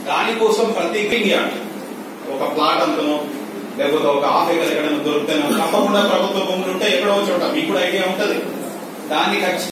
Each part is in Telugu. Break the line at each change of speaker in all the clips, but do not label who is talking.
దానికోసం ప్రతి యార్డ్ ఒక ప్లాట్ అంతనో లేకపోతే ఒక హాఫ్ ఎకర్ ఎక్కడైనా దొరుకుతానో తప్పకుండా ప్రభుత్వ భూములు ఉంటే ఎక్కడో చోట మీకు కూడా ఐడియా ఉంటది దాన్ని ఖచ్చి-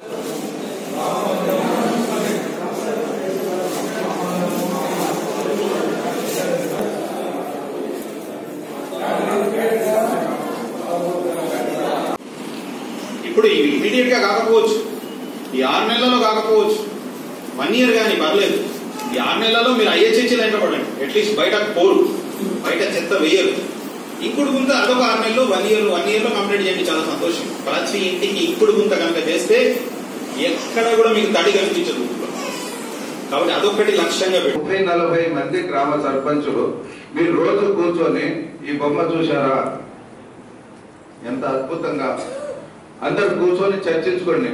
ఇప్పుడు ఇవి ఇమీడియట్ గా కాకపోవచ్చు ఈ ఆరు నెలల్లో కాకపోవచ్చు వన్ ఇయర్ కానీ పర్లేదు ఈ ఆరు నెలల్లో మీరు ఐహెచ్హెచ్ వెంటబడండి అట్లీస్ట్ బయట పోరు బయట చెత్త వేయరు ఇంకుడు గుంత అదొక ఆరు నెలలు వన్ ఇయర్ వన్ ఇయర్ లో కంప్లీట్ చేయండి చాలా సంతోషం ప్రతి ఇంటికి ఇంకుడు గుంత కనుక చేస్తే ఎక్కడ కూడా మీకు తడి కనిపించదు కాబట్టి అదొకటి లక్ష్యంగా పెట్టు
ముప్పై నలభై మంది గ్రామ సర్పంచులు మీరు రోజు కూర్చొని ఈ బొమ్మ చూశారా ఎంత అద్భుతంగా అందరు కూర్చొని చర్చించుకోండి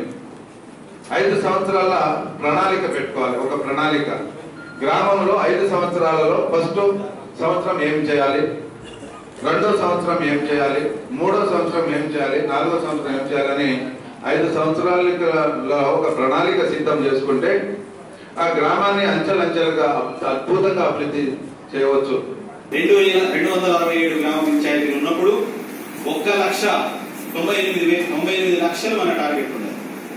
ఐదు సంవత్సరాల ప్రణాళిక పెట్టుకోవాలి ఒక ప్రణాళిక గ్రామంలో ఐదు సంవత్సరాలలో ఫస్ట్ సంవత్సరం ఏం చేయాలి రెండో సంవత్సరం ఏం చేయాలి మూడో సంవత్సరం ఏం చేయాలి నాలుగో సంవత్సరం ఏం చేయాలని ఐదు సంవత్సరాలలో ఒక ప్రణాళిక సిద్ధం చేసుకుంటే ఆ గ్రామాన్ని అంచెలంచెలుగా అద్భుతంగా అభివృద్ధి చేయవచ్చు
రెండు వేల రెండు వందల అరవై ఏడు గ్రామ పంచాయతీలు ఉన్నప్పుడు ఒక్క లక్ష తొంభై ఎనిమిది వే తొంభై ఎనిమిది లక్షలు మన టార్గెట్ ఉన్నది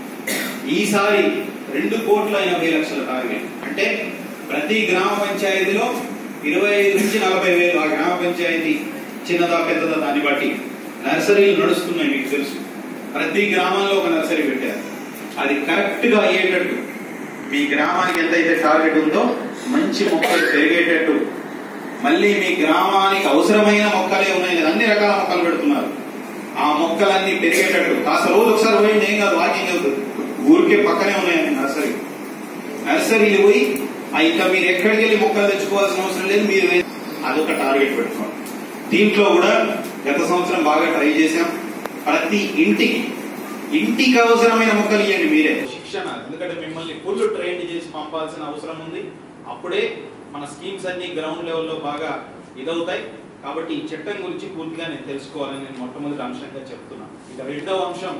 ఈసారి రెండు కోట్ల ఎనభై లక్షల టార్గెట్ అంటే ప్రతి గ్రామ పంచాయతీలో ఇరవై ఐదు నుంచి నలభై వేలు ఆ గ్రామ పంచాయతీ చిన్నదా పెద్దదా దాన్ని బట్టి నర్సరీలు నడుస్తున్నాయి మీకు తెలుసు ప్రతి గ్రామంలో ఒక నర్సరీ పెట్టారు అది కరెక్ట్ గా అయ్యేటట్టు మీ గ్రామానికి ఎంతైతే టార్గెట్ ఉందో మంచి మొక్కలు పెరిగేటట్టు మళ్ళీ మీ గ్రామానికి అవసరమైన మొక్కలే ఉన్నాయి కదా అన్ని రకాల మొక్కలు పెడుతున్నారు ఆ మొక్కలన్నీ పెరిగేటట్టు కాస్త రోజు ఒకసారి పోయింది ఏం కాదు వాకింగ్ అవుతుంది ఊరికే పక్కనే ఉన్నాయండి నర్సరీ నర్సరీలు పోయి ఆ ఇంకా మీరు ఎక్కడికి వెళ్ళి మొక్కలు తెచ్చుకోవాల్సిన అవసరం లేదు మీరు వే- అదొక టార్గెట్ పెట్టుకోండి దీంట్లో కూడా గత సంవత్సరం బాగా ట్రై చేశాం ప్రతి ఇంటికి ఇంటికి అవసరమైన మొక్కలు ఇవ్వండి మీరే శిక్షణ ఎందుకంటే మిమ్మల్ని ఫుల్ ట్రైన్ చేసి పంపాల్సిన అవసరం ఉంది అప్పుడే మన స్కీమ్స్ అన్ని గ్రౌండ్ లెవెల్లో బాగా ఇదవుతాయి కాబట్టి ఈ చట్టం గురించి పూర్తిగా నేను తెలుసుకోవాలని నేను మొట్టమొదటి అంశంగా చెప్తున్నాను ఇక రెండవ అంశం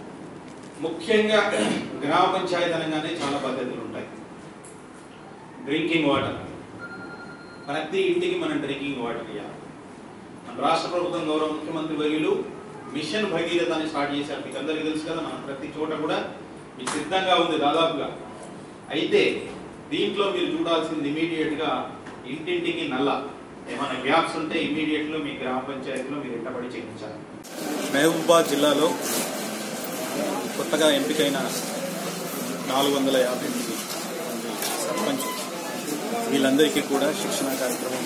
ముఖ్యంగా గ్రామ పంచాయతీ అనగానే చాలా పద్ధతులు ఉంటాయి డ్రింకింగ్ వాటర్ ప్రతి ఇంటికి మనం డ్రింకింగ్ వాటర్ ఇవ్వాలి మన రాష్ట్ర ప్రభుత్వం గౌరవ ముఖ్యమంత్రి వర్యులు మిషన్ భగీరథ అని స్టార్ట్ చేశారు మీకు అందరికీ తెలుసు కదా మనం ప్రతి చోట కూడా మీకు సిద్ధంగా ఉంది దాదాపుగా అయితే దీంట్లో మీరు చూడాల్సింది ఇమీడియట్ గా ఇంటింటికి నల్ల ఏమైనా గ్యాప్స్ ఉంటే ఇమీడియట్ లో మీ గ్రామ పంచాయతీలో మీరు ఇంటబడి చేయించాలి
మహబూబాద్ జిల్లాలో కొత్తగా ఎంపికైన నాలుగు వందల యాభై ఎనిమిది మంది సర్పంచ్ వీళ్ళందరికీ కూడా శిక్షణ కార్యక్రమం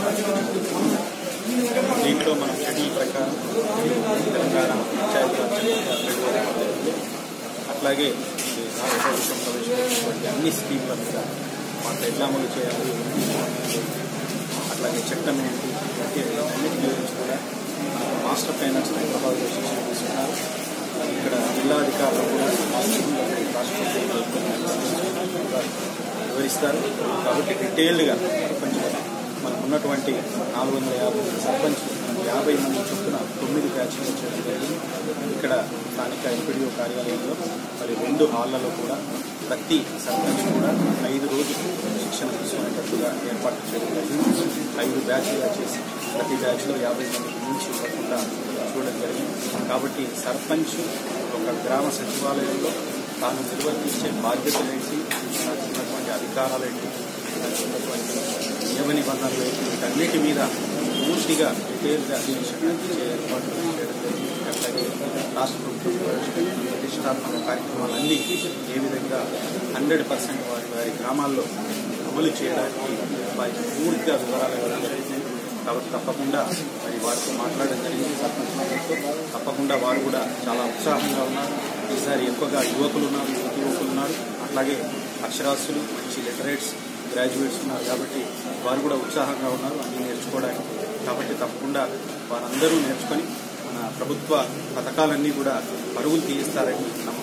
దీంట్లో మనం షెడ్యూల్ ప్రకారం తెలంగాణ పంచాయతీ రాజ్ చట్టం యాభై ఏడు అట్లాగే ఈ రాష్ట్ర ప్రభుత్వం ప్రవేశపెట్టినటువంటి అన్ని స్కీమ్ల మీద వాటిని ఎట్లా అమలు చేయాలి అట్లాగే చట్టం ఏంటి అంటే అన్నిటి గురించి కూడా మనకు మాస్టర్ ఫైనాన్స్ హైదరాబాద్లో శిక్షణ తీసుకున్నారు ఇక్కడ జిల్లా అధికారులు కూడా రాష్ట్ర ప్రభుత్వం వివరిస్తారు కాబట్టి డీటెయిల్డ్గా సర్పంచ్ మనకు ఉన్నటువంటి నాలుగు వందల యాభై మంది సర్పంచ్ మనం యాభై మంది చొప్పున తొమ్మిది బ్యాచ్లు చేయడం జరిగింది ఇక్కడ స్థానిక ఎంపీడీఓ కార్యాలయంలో మరి రెండు హాళ్లలో కూడా ప్రతి సర్పంచ్ కూడా ఐదు రోజులు శిక్షణ తీసుకునేటట్టుగా ఏర్పాటు చేయడం జరిగింది ఐదు బ్యాచ్లుగా చేసి ప్రతి బ్యాచ్లో యాభై మందికి మించి ఇవ్వకుండా చూడడం జరిగింది కాబట్టి సర్పంచ్ ఒక గ్రామ సచివాలయంలో తాను నిర్వర్తించే బాధ్యతలు ఏంటి తనకు ఉన్నటువంటి అధికారాలు ఏంటి తనకు ఉన్నటువంటి నియమ నిబంధనలు ఏంటి వీటన్నిటి మీద పూర్తిగా డీటెయిల్గా శిక్షణ ఇచ్చే ఏర్పాట్లు చేయడం జరిగింది అట్లాగే రాష్ట్ర ప్రభుత్వం ప్రవేశపెట్టిన ప్రతిష్టాత్మక కార్యక్రమాలన్నీ ఏ విధంగా హండ్రెడ్ పర్సెంట్ వారి వారి గ్రామాల్లో అమలు చేయడానికి వారికి పూర్తిగా వివరాలు ఇవ్వడం జరిగింది కాబట్టి తప్పకుండా మరి వారితో మాట్లాడడం జరిగింది సర్పంచ్ మండలితో తప్పకుండా వారు కూడా చాలా ఉత్సాహంగా ఉన్నారు ఈసారి ఎక్కువగా యువకులు ఉన్నారు యువతి యువకులు ఉన్నారు అట్లాగే అక్షరాస్యులు మంచి లిటరేట్స్ గ్రాడ్యుయేట్స్ ఉన్నారు కాబట్టి వారు కూడా ఉత్సాహంగా ఉన్నారు అన్ని నేర్చుకోవడానికి కాబట్టి తప్పకుండా వారందరూ నేర్చుకొని మన ప్రభుత్వ పథకాలన్నీ కూడా పరుగులు తీయిస్తారని నమ్ముతున్నాను